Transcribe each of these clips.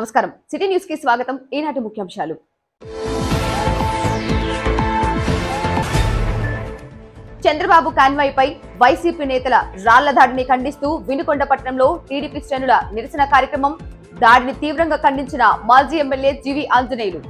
నమస్కారం city news కి స్వాగతం ఈనాటి ముఖ్యాంశాలు చంద్రబాబు కాన్వాయ్పై వైసీపీ నేతల రాళ్ల దాడిని ఖండిస్తూ వినుకొండపట్నంలో టీడీపీ శ్రేణుల నిరసన కార్యక్రమం దాడిని తీవ్రంగా ఖండించిన మాజీ MLA GV Anjaneyulu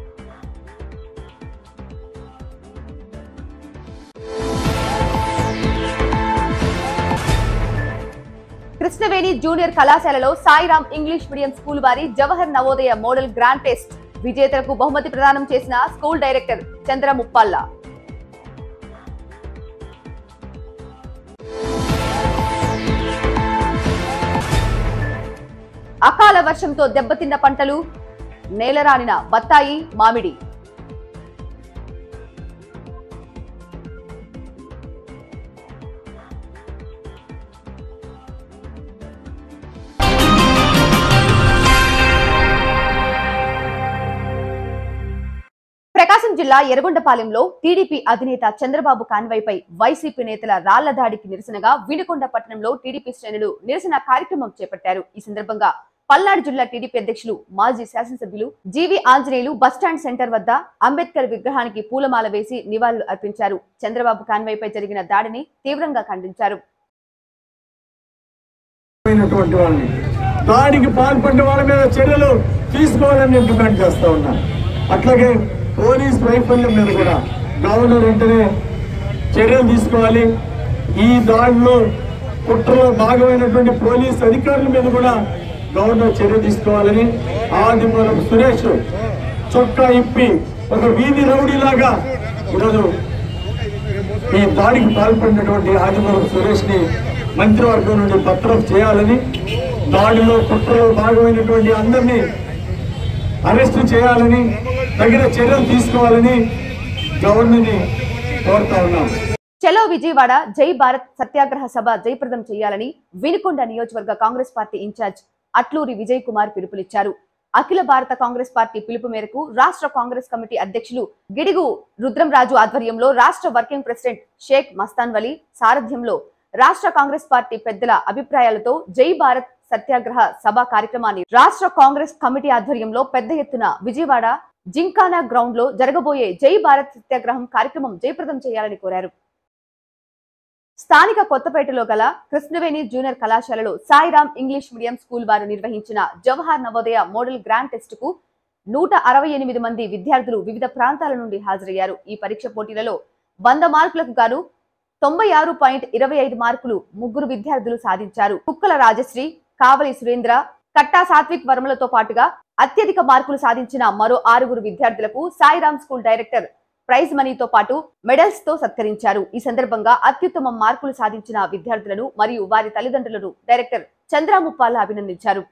Krishnaveni junior కళాశాలలో సాయిరాం ఇంగ్లీష్ మీడియం స్కూల్ వారి Jawahar Navodaya model grand test విజేతలకు బహుమతి ప్రదానం చేసిన స్కూల్ డైరెక్టర్ చంద్ర ముప్పాల్లా అకాల వర్షంతో దెబ్బతిన్న పంటలు నేలరానిన బత్తాయి మామిడి ప్రకాశం జిల్లా ఎర్రగొండపాలెంలో టీడీపీ అధినేత చంద్రబాబు కాన్వాయ్పై వైసీపీ నేతల రాళ్ల దాడికి నిరసనగా వినుకొండ పట్టణంలో టీడీపీ శ్రేణులు నిరసన కార్యక్రమం చేపట్టారు ఈ సందర్భంగా పల్నాడు జిల్లా టీడీపీ అధ్యక్షులు మాజీ శాసనసభ్యులు జీవి ఆంజనేయులు బస్టాండ్ సెంటర్ వద్ద అంబేద్కర్ విగ్రహానికి పూలమాల వేసి నివాళులు అర్పించారు చంద్రబాబు కాన్వాయ్పై జరిగిన దాడిని తీవ్రంగా ఖండించారు అయినటువంటి వాళ్ళని దాడికి పాల్పడిన వాళ్ళ మీద చర్యలు తీసుకోవాలని నేను డిమాండ్ చేస్తా ఉన్నా అట్లాగే పోలీస్ వైఫల్యం మీద కూడా గవర్నర్ వెంటనే చర్యలు తీసుకోవాలి ఈ దాడిలో కుట్రలో భాగమైనటువంటి పోలీస్ అధికారుల మీద కూడా గవర్నర్ చర్య తీసుకోవాలని ఆదిమూలం సురేష్ చొక్కా ఇప్పి ఒక వీధి రౌడీలాగా ఈరోజు ఈ దాడికి పాల్పడినటువంటి ఆదిమూలం సురేష్ ని మంత్రివర్గం నుండి పత్రం చేయాలని దాడిలో కుట్రలో భాగమైనటువంటి అందరినీ అరెస్ట్ చేయాలని తగిన చర్యలు తీసుకోవాలని గవర్నర్ని కోరుతా ఉన్నాం చలో విజయవాడ జై భారత్ సత్యాగ్రహ సభ జయప్రదం చేయాలని వినుకొండ నియోజకవర్గ కాంగ్రెస్ పార్టీ ఇన్ఛార్జ్ అట్లూరి విజయ్ కుమార్ పిలుపునిచ్చారు అఖిల భారత కాంగ్రెస్ పార్టీ పిలుపు మేరకు రాష్ట్ర కాంగ్రెస్ కమిటీ అధ్యక్షులు గిడిగు రుద్రంరాజు ఆధ్వర్యంలో రాష్ట్ర వర్కింగ్ ప్రెసిడెంట్ షేక్ మస్తాన్ వలీ సారథ్యంలో రాష్ట్ర కాంగ్రెస్ పార్టీ పెద్దల అభిప్రాయాలతో జై భారత్ సత్యాగ్రహ సభ కార్యక్రమాన్ని రాష్ట్ర కాంగ్రెస్ కమిటీ ఆధ్వర్యంలో పెద్ద ఎత్తున విజయవాడ జింకానా గ్రౌండ్ లో జరగబోయే జై భారత్ సత్యాగ్రహం కార్యక్రమం జయప్రదం చేయాలని కోరారు స్థానిక కొత్తపేటలో గల కృష్ణవేణి జూనియర్ కళాశాలలో సాయిరాం ఇంగ్లీష్ మీడియం స్కూల్ వారు నిర్వహించిన Jawahar Navodaya model grand test కు నూట అరవై ఎనిమిది మంది విద్యార్థులు వివిధ ప్రాంతాల నుండి హాజరయ్యారు ఈ పరీక్ష పోటీలలో వంద మార్కులకు గాను తొంభై ఆరు పాయింట్ ఇరవై ఐదు మార్కులు ముగ్గురు విద్యార్థులు సాధించారు కుక్కల రాజశ్రీ కావలి సురేంద్ర కట్టా సాత్విక్ వర్మలతో పాటుగా అత్యధిక మార్కులు సాధించిన మరో ఆరుగురు విద్యార్థులకు సాయిరాం స్కూల్ డైరెక్టర్ ప్రైజ్ మనీతో పాటు మెడల్స్ తో సత్కరించారు ఈ సందర్భంగా అత్యుత్తమ మార్కులు సాధించిన విద్యార్థులను మరియు వారి తల్లిదండ్రులను డైరెక్టర్ చంద్రాముప్పాల అభినందించారు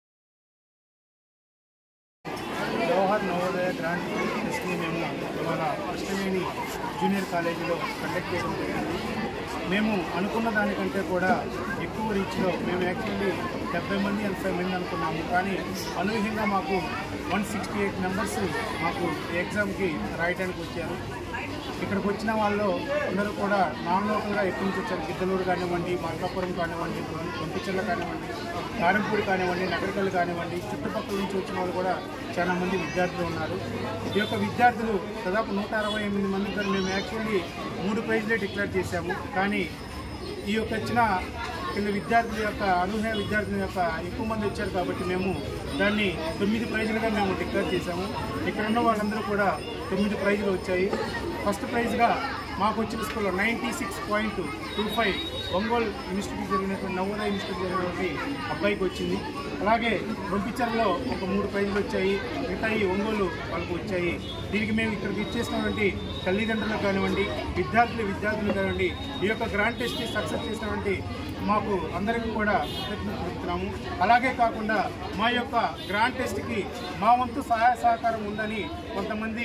జవహర్ నవోదయ గ్రాండ్ టెస్ట్ని మేము ఇవాళ కృష్ణవేణి జూనియర్ కాలేజీలో కండక్ట్ చేయడం జరిగింది మేము అనుకున్న దానికంటే కూడా ఎక్కువ రీచ్లో మేము యాక్చువల్లీ డెబ్బై మంది ఎనభై మంది అనుకున్నాము కానీ అనూహ్యంగా మాకు వన్ సిక్స్టీ ఎయిట్ మెంబర్స్ మాకు ఎగ్జామ్కి రాయడానికి వచ్చారు ఇక్కడికి వచ్చిన వాళ్ళు అందరూ కూడా నాన్ లోకల్గా ఎక్కడి నుంచి వచ్చారు గిద్దలూరు కానివ్వండి మార్కాపురం కానివ్వండి పంపిచర్ల కానివ్వండి కారంపూడి కానివ్వండి నగరికల్లు కానివ్వండి చుట్టుపక్కల నుంచి వచ్చిన వాళ్ళు కూడా చాలా మంది విద్యార్థులు ఉన్నారు ఈ యొక్క విద్యార్థులు దాదాపు నూట అరవై ఎనిమిది మంది గారు మేము యాక్చువల్లీ మూడు ప్రైజ్లే డిక్లేర్ చేశాము కానీ ఈ యొక్క వచ్చిన కింద విద్యార్థుల యొక్క అనూహ్య విద్యార్థుల యొక్క ఎక్కువ మంది వచ్చారు కాబట్టి మేము దాన్ని తొమ్మిది ప్రైజులుగా మేము డిక్లేర్ చేశాము ఇక్కడ ఉన్న వాళ్ళందరూ కూడా తొమ్మిది ప్రైజులు వచ్చాయి ఫస్ట్ ప్రైజ్గా మాకు వచ్చిన స్కూల్లో ninety six point two five Ongole institute జరిగినటువంటి నవోదయ ఇన్స్టిట్యూట్ జరిగినటువంటి అబ్బాయికి వచ్చింది అలాగే రొంపిచర్లో ఒక మూడు ప్రైజులు వచ్చాయి మిగతాయి ఒంగోలు వాళ్ళకు వచ్చాయి దీనికి మేము ఇక్కడికి ఇచ్చేసినటువంటి తల్లిదండ్రులకు కానివ్వండి విద్యార్థులు విద్యార్థులు కానివ్వండి ఈ యొక్క గ్రాండ్ టెస్ట్ సక్సెస్ చేసినటువంటి మాకు అందరికీ కూడా కృతజ్ఞతలు తెలుపుతున్నాము అలాగే కాకుండా మా యొక్క గ్రాండ్ టెస్ట్కి మా వంతు సహాయ సహకారం ఉందని కొంతమంది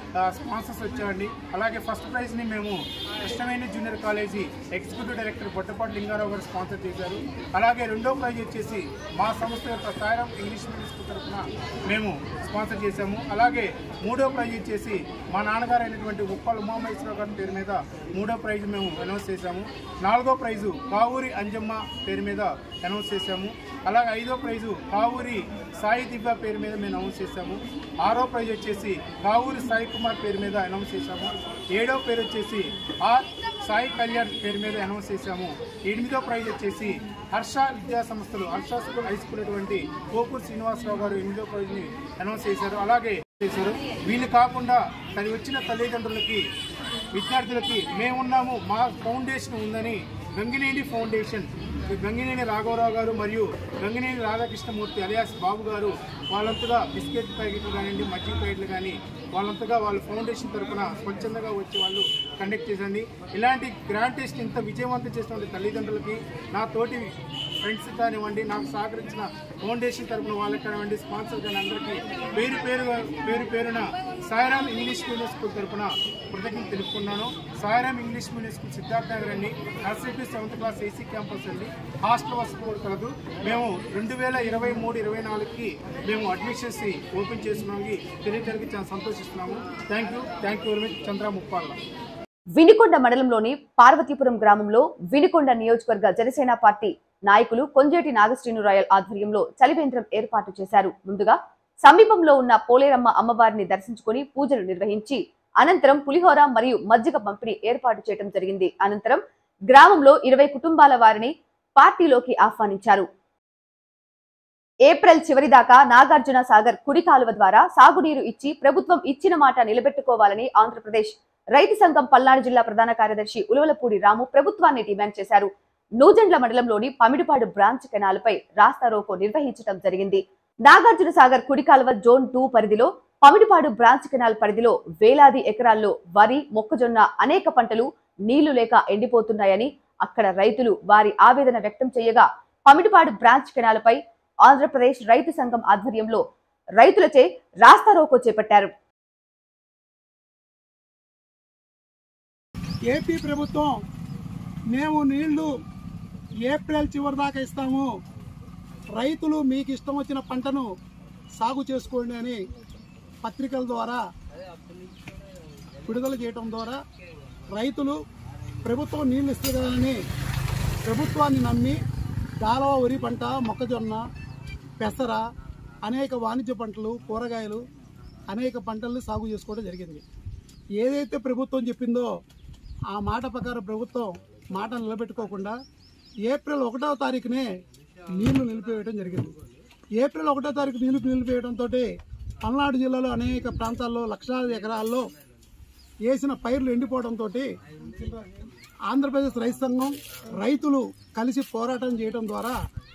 స్పాన్సర్స్ వచ్చాయండి అలాగే ఫస్ట్ ప్రైజ్ని మేము Krishnaveni junior college executive director Bottapati Lingarao గారు స్పాన్సర్ చేశారు అలాగే రెండో ప్రైజ్ వచ్చేసి మా సంస్థ యొక్క సాయిరామ్ ఇంగ్లీష్ మీడియం స్కూల్ తరఫున మేము స్పాన్సర్ చేశాము అలాగే మూడో ప్రైజ్ వచ్చేసి మా నాన్నగారు అయినటువంటి ఉప్పల్ ఉమామహేశ్వరరావు గారి పేరు మీద మూడో ప్రైజ్ మేము అనౌన్స్ చేశాము నాలుగో ప్రైజు కావూరి అంజమ్మ పేరు మీద అనౌన్స్ చేశాము అలాగే ఐదో ప్రైజు కావూరి సాయి దివ్య పేరు మీద మేము అనౌన్స్ చేశాము ఆరో ప్రైజ్ వచ్చేసి కావూరి సాయి కుమార్ పేరు మీద అనౌన్స్ చేశాము ఏడో పేరు వచ్చేసి ఆర్ సాయి కళ్యాణ్ పేరు మీద అనౌన్స్ చేశాము ఎనిమిదో ప్రైజ్ వచ్చేసి హర్ష విద్యా సంస్థలు హర్ష స్కూల్ హై స్కూల్ అటువంటి కోపూర్ శ్రీనివాసరావు గారు ఎనిమిదో ప్రైజ్ని అనౌన్స్ చేశారు అలాగే చేశారు వీళ్ళు కాకుండా తను వచ్చిన తల్లిదండ్రులకి విద్యార్థులకి మేమున్నాము మా ఫౌండేషన్ ఉందని గంగినేని ఫౌండేషన్ గంగినేని రాఘవరావు గారు మరియు గంగినేని రాధాకృష్ణమూర్తి అలియాస్ బాబు గారు వాళ్ళంతగా బిస్కెట్ ప్యాకెట్లు కానివ్వండి మజ్జిగ ప్యాకెట్లు కానీ వాళ్ళంతగా వాళ్ళ ఫౌండేషన్ తరఫున స్వచ్ఛందంగా వచ్చి వాళ్ళు కండక్ట్ చేసండి ఇలాంటి గ్రాండ్ టెస్ట్ ఇంత విజయవంతం చేసినటువంటి తల్లిదండ్రులకి నా తోటి ఫ్రెండ్స్ కానివ్వండి నాకు సహకరించిన ఫౌండేషన్ తరఫున వాళ్ళకి కానివ్వండి స్పాన్సర్ కానీ అందరికీ పేరు పేరు పేరు పేరున సాయిరామ్ ఇంగ్లీష్ మీడియం స్కూల్ తరఫున కృతజ్ఞతలు తెలుపుకున్నాను Sairam English medium school Siddhartha Nagar అండి nursery to seventh class AC campus అండి హాస్టల్ వసతి కూడా కలదు మేము రెండు వేల ఇరవై మూడు ఇరవై నాలుగుకి మేము అడ్మిషన్స్ ఓపెన్ చేస్తున్నాము తెలియటానికి చాలా సంతోషిస్తున్నాము thank you thank you very much Chandra Muppalla Vinukonda మండలంలోని పార్వతీపురం గ్రామంలో వినికొండ నియోజకవర్గ జనసేన పార్టీ నాయకులు కొంజేటి నాగశ్రీను రాయల్ ఆధ్వర్యంలో చలివేంద్రం ఏర్పాటు చేశారు ముందుగా సమీపంలో ఉన్న పోలేరమ్మ అమ్మవారిని దర్శించుకుని పూజలు నిర్వహించి అనంతరం పులిహోర మరియు మజ్జిగ పంపిణీ ఏర్పాటు చేయడం జరిగింది అనంతరం గ్రామంలో ఇరవై కుటుంబాల వారిని పార్టీలోకి ఆహ్వానించారు ఏప్రిల్ చివరి దాకా నాగార్జున సాగర్ కుడి కాలువ ద్వారా సాగునీరు ఇచ్చి ప్రభుత్వం ఇచ్చిన మాట నిలబెట్టుకోవాలని ఆంధ్రప్రదేశ్ రైతు సంఘం పల్నాడు జిల్లా ప్రధాన కార్యదర్శి ఉలవలపూడి రాము ప్రభుత్వాన్ని డిమాండ్ చేశారు నూజెండ్ల మండలంలోని పమిడిపాడు బ్రాంచ్ కెనాల్పై రాస్తా రోకో నిర్వహించడం జరిగింది నాగార్జున సాగర్ కుడి కాలువ జోన్ టూ పరిధిలో పమిడిపాడు బ్రాంచ్ కెనాల్ పరిధిలో వేలాది ఎకరాల్లో వరి మొక్కజొన్న అనేక పంటలు నీళ్లు లేక ఎండిపోతున్నాయని అక్కడ రైతులు వారి ఆవేదన వ్యక్తం చేయగా పమిడిపాడు బ్రాంచ్ కెనాల్పై ఆంధ్రప్రదేశ్ రైతు సంఘం ఆధ్వర్యంలో రైతులచే రాస్తా రోకో చేపట్టారు ఏపీ ప్రభుత్వం మేము నీళ్లు ఏప్రిల్ చివరి దాకా ఇస్తాము రైతులు మీకు ఇష్టం వచ్చిన పంటను సాగు చేసుకోండి అని పత్రికల ద్వారా విడుదల చేయటం ద్వారా రైతులు ప్రభుత్వం నీళ్లు ఇస్తుందని ప్రభుత్వాన్ని నమ్మి దాలవ వరి పంట మొక్కజొన్న పెసర అనేక వాణిజ్య పంటలు కూరగాయలు అనేక పంటలను సాగు చేసుకోవడం జరిగింది ఏదైతే ప్రభుత్వం చెప్పిందో ఆ మాట ప్రకారం ప్రభుత్వం మాట నిలబెట్టుకోకుండా ఏప్రిల్ ఒకటో తారీఖునే నీళ్లు నిలిపివేయడం జరిగింది ఏప్రిల్ ఒకటో తారీఖు నీళ్లు నిలిపివేయడంతో పల్నాడు జిల్లాలో అనేక ప్రాంతాల్లో లక్షలాది ఎకరాల్లో వేసిన పైర్లు ఎండిపోవడంతో ఆంధ్రప్రదేశ్ రైతు సంఘం రైతులు కలిసి పోరాటం చేయడం ద్వారా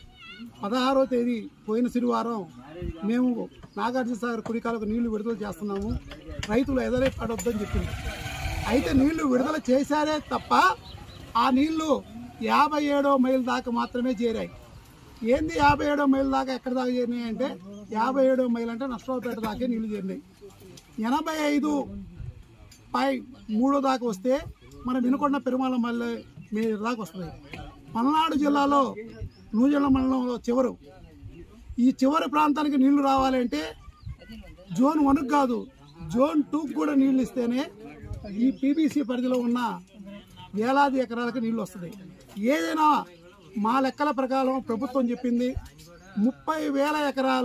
పదహారో తేదీ పోయిన శనివారం మేము నాగార్జున సాగర్ కుడికాలకు నీళ్లు విడుదల చేస్తున్నాము రైతులు ఎదరే పడొద్దని చెప్పింది అయితే నీళ్లు విడుదల చేశారే తప్ప ఆ నీళ్లు యాభై ఏడో మైల్ దాకా మాత్రమే చేరాయి ఏంది యాభై ఏడో మైల్ దాకా ఎక్కడ దాకా చేరినాయి అంటే యాభై ఏడో మైల్ అంటే నష్టపేట దాకే నీళ్లు చేరినాయి ఎనభై ఐదు పై మూడో దాకా వస్తే మన వినుకొండ పెరుమాళ మల్లె మీ దాకా వస్తుంది పల్నాడు జిల్లాలో నూజెండ్ల మండలంలో చివరు ఈ చివరి ప్రాంతానికి నీళ్లు రావాలంటే జోన్ వన్కు కాదు జోన్ టూకి కూడా నీళ్లు ఇస్తేనే ఈ పీబీసీ పరిధిలో ఉన్న వేలాది ఎకరాలకు నీళ్లు వస్తుంది ఏదైనా మా లెక్కల ప్రకారం ప్రభుత్వం చెప్పింది ముప్పై వేల ఎకరాల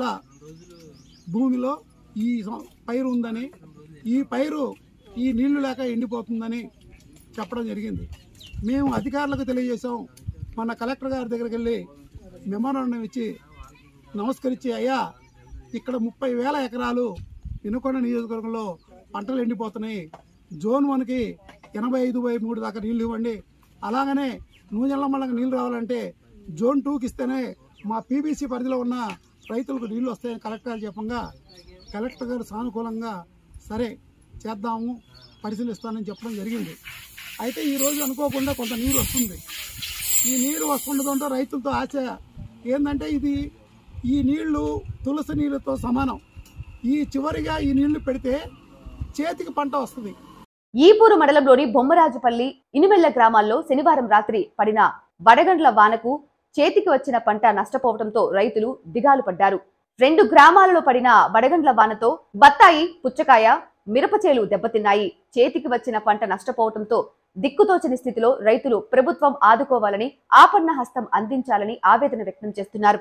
భూమిలో ఈ సం- పైరు ఉందని ఈ పైరు ఈ నీళ్లు లేక ఎండిపోతుందని చెప్పడం జరిగింది మేము అధికారులకు తెలియజేశాం మన కలెక్టర్ గారి దగ్గరికి వెళ్ళి మెమోరాండం ఇచ్చి నమస్కరించి అయ్యా ఇక్కడ ముప్పై వేల ఎకరాలు వినుకొండ నియోజకవర్గంలో పంటలు ఎండిపోతున్నాయి జోన్ వన్కి ఎనభై ఐదు బై మూడు దాకా నీళ్లు ఇవ్వండి అలాగనే నూజెండ్ల మండలం నీళ్లు రావాలంటే జోన్ టూకి ఇస్తేనే మా పీబీసీ పరిధిలో ఉన్న రైతులకు నీళ్లు వస్తాయని కలెక్టర్ గారు చెప్పంగా కలెక్టర్ గారు సానుకూలంగా సరే చేద్దాము పరిశీలిస్తానని చెప్పడం జరిగింది అయితే ఈ రోజు అనుకోకుండా కొంత నీరు వస్తుంది ఈ నీరు వస్తుండటంతో రైతులతో ఆశ ఏంటంటే ఇది ఈ నీళ్లు తులసి నీళ్ళతో సమానం ఈ చివరిగా ఈ నీళ్లు పెడితే చేతికి పంట వస్తుంది ఈపూరు మండలంలోని బొమ్మరాజుపల్లి ఇనుమెల్ల గ్రామాల్లో శనివారం రాత్రి పడిన వడగండ్ల వానకు చేతికి వచ్చిన పంట నష్టపోవడంతో రైతులు దిగాలు పడ్డారు రెండు గ్రామాలలో పడిన వడగండ్ల వానతో బత్తాయి పుచ్చకాయ మిరపచేలు దెబ్బతిన్నాయి చేతికి వచ్చిన పంట నష్టపోవడంతో దిక్కుతోచని స్థితిలో రైతులు ప్రభుత్వం ఆదుకోవాలని ఆపన్న హస్తం అందించాలని ఆవేదన వ్యక్తం చేస్తున్నారు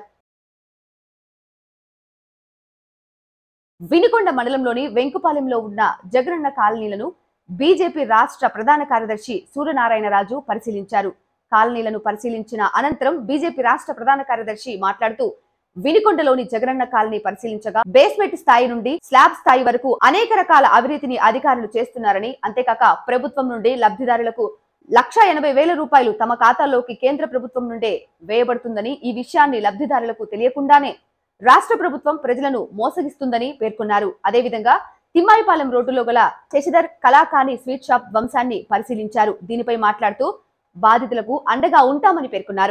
వినుకొండ మండలంలోని వెంకుపాలెంలో ఉన్న జగనన్న కాలనీలను బీజేపీ రాష్ట్ర ప్రధాన కార్యదర్శి సూర్యనారాయణరాజు పరిశీలించారు కాలనీలను పరిశీలించిన అనంతరం బీజేపీ రాష్ట్ర ప్రధాన కార్యదర్శి మాట్లాడుతూ వినికొండలోని జగనన్న కాలనీ పరిశీలించగా బేస్మెంట్ స్థాయి నుండి స్లాబ్ స్థాయి వరకు అనేక రకాల అవినీతిని అధికారులు చేస్తున్నారని అంతేకాక ప్రభుత్వం నుండి లబ్ధిదారులకు లక్ష ఎనభై వేల రూపాయలు తమ ఖాతాల్లోకి కేంద్ర ప్రభుత్వం నుండే వేయబడుతుందని ఈ విషయాన్ని లబ్ధిదారులకు తెలియకుండానే రాష్ట్ర ప్రభుత్వం ప్రజలను మోసగిస్తుందని పేర్కొన్నారు అదేవిధంగా తిమ్మాయిపాలెం రోడ్డులో గల శశిధర్ కళాకాని స్వీట్ షాప్ వంశాన్ని పరిశీలించారు దీనిపై మాట్లాడుతూ బాధితులకు అండగా ఉంటామని పేర్కొన్నారు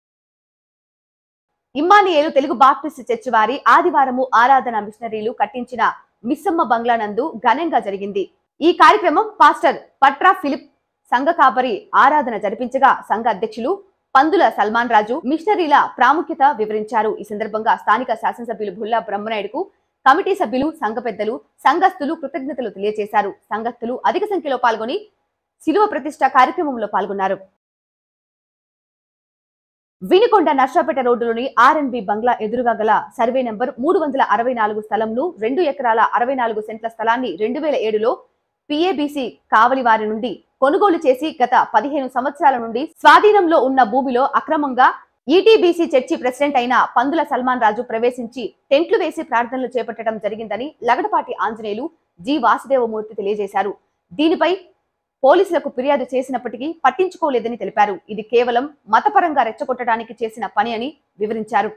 ఇమ్మానియేలు తెలుగు బాప్టిస్ట్ చర్చి వారి ఆదివారము ఆరాధన మిషనరీలు కట్టించిన మిస్సమ్మ బంగ్లా నందు ఘనంగా జరిగింది ఈ కార్యక్రమం పాస్టర్ పట్రా ఫిలిప్ సంఘ కాపరి ఆరాధన జరిపించగా సంఘ అధ్యక్షులు పందుల సల్మాన్ రాజు మిషనరీల ప్రాముఖ్యత వివరించారు ఈ సందర్భంగా స్థానిక శాసనసభ్యులు భుల్లా బ్రహ్మనాయుడుకు కమిటీ సభ్యులు సంఘ పెద్దలు సంఘస్థులు కృతజ్ఞతలు తెలియజేశారు సంఘస్థులు అధిక సంఖ్యలో పాల్గొని శిలువ ప్రతిష్ట కార్యక్రమంలో పాల్గొన్నారు వినుకొండ నర్సాపేట రోడ్డులోని ఆర్ఎన్బి బంగ్లా ఎదురుగా గల సర్వే నంబర్ మూడు వందల అరవై నాలుగు స్థలంను రెండు ఎకరాల అరవై నాలుగు సెంట్ల స్థలాన్ని రెండు వేల ఏడులో పిఏబిసి కావలి వారి నుండి కొనుగోలు చేసి గత పదిహేను సంవత్సరాల నుండి స్వాధీనంలో ఉన్న భూమిలో అక్రమంగా ఈటీబీసీ చర్చి ప్రెసిడెంట్ అయిన పందుల సల్మాన్ రాజు ప్రవేశించి టెంట్లు వేసి ప్రార్థనలు చేపట్టడం జరిగిందని లగడపాటి ఆంజనేయులు జి వాసుదేవమూర్తి తెలియజేశారు దీనిపై పోలీసులకు ఫిర్యాదు చేసినప్పటికీ పట్టించుకోలేదని తెలిపారు ఇది కేవలం మతపరంగా రెచ్చగొట్టడానికి చేసిన పని అని వివరించారు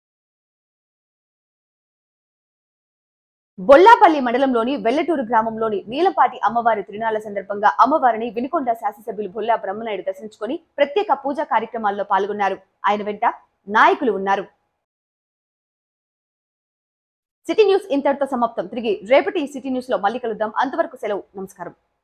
బొల్లాపల్లి మండలంలోని వెల్లటూరు గ్రామంలోని నీలంపాటి అమ్మవారి తిరునాళ్ల సందర్భంగా అమ్మవారిని వినుకొండ శాసనసభ్యులు బొల్లా బ్రహ్మనాయుడు దర్శించుకొని ప్రత్యేక పూజా కార్యక్రమాల్లో పాల్గొన్నారు ఆయన వెంట నాయకులు ఉన్నారు సిటీ న్యూస్ ఇంతటితో సమాప్తం తిరిగి రేపటి సిటీ న్యూస్ లో మళ్ళీ కలుద్దాం అంతవరకు సెలవు నమస్కారం